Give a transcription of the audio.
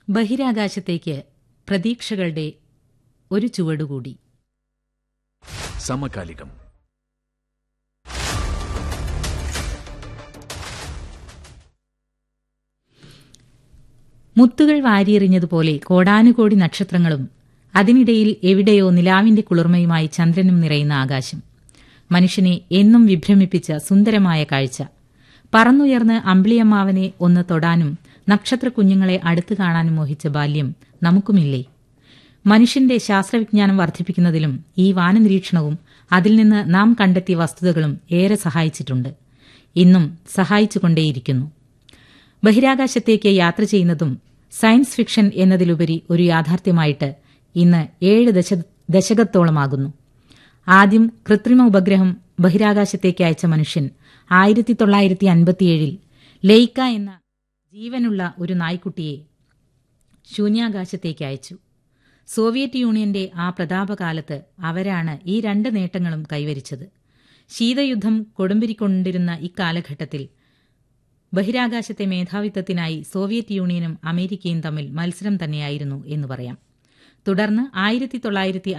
ബഹിരാകാശത്തേക്ക് പ്രതീക്ഷകളുടെ ഒരു ചുവടുകൂടി സമകാലികം മുത്തുകൾ വാരിയെറിഞ്ഞതുപോലെ കോടാനുകോടി നക്ഷത്രങ്ങളും അതിനിടയിൽ എവിടെയോ നിലാവിന്റെ കുളിർമയുമായി ചന്ദ്രനും നിറയുന്ന ആകാശം മനുഷ്യനെ എന്നും വിഭ്രമിപ്പിച്ച സുന്ദരമായ കാഴ്ച പറന്നുയർന്ന് അമ്പിളിയമ്മാവനെ ഒന്ന് തൊടാനും നക്ഷത്ര കുഞ്ഞുങ്ങളെ അടുത്തു കാണാനും മോഹിച്ച ബാല്യം നമുക്കുമില്ലേ മനുഷ്യന്റെ ശാസ്ത്രവിജ്ഞാനം വർദ്ധിപ്പിക്കുന്നതിലും ഈ വാനനിരീക്ഷണവും അതിൽ നിന്ന് നാം കണ്ടെത്തിയ വസ്തുതകളും ഏറെ സഹായിച്ചിട്ടുണ്ട് ഇന്നും സഹായിച്ചുകൊണ്ടേയിരിക്കുന്നു ബഹിരാകാശത്തേക്ക് യാത്ര ചെയ്യുന്നതും സയൻസ് ഫിക്ഷൻ എന്നതിലുപരി ഒരു യാഥാർത്ഥ്യമായിട്ട് ഇന്ന് ഏഴ് ദശ ദശകത്തോളമാകുന്നു ആദ്യം കൃത്രിമ ഉപഗ്രഹം ബഹിരാകാശത്തേക്ക് അയച്ച മനുഷ്യൻ ആയിരത്തി തൊള്ളായിരത്തി അൻപത്തിയേഴിൽ ലെയ്ക്ക എന്ന ജീവനുള്ള ഒരു നായ്ക്കുട്ടിയെ ശൂന്യാകാശത്തേക്ക് അയച്ചു സോവിയറ്റ് യൂണിയന്റെ ആ പ്രതാപകാലത്ത് അവരാണ് ഈ രണ്ട് നേട്ടങ്ങളും കൈവരിച്ചത് ശീതയുദ്ധം കൊടുമ്പിരിക്കൊണ്ടിരുന്ന ഇക്കാലഘട്ടത്തിൽ ബഹിരാകാശത്തെ മേധാവിത്വത്തിനായി സോവിയറ്റ് യൂണിയനും അമേരിക്കയും തമ്മിൽ മത്സരം തന്നെയായിരുന്നു എന്ന് പറയാം തുടർന്ന് ആയിരത്തി തൊള്ളായിരത്തി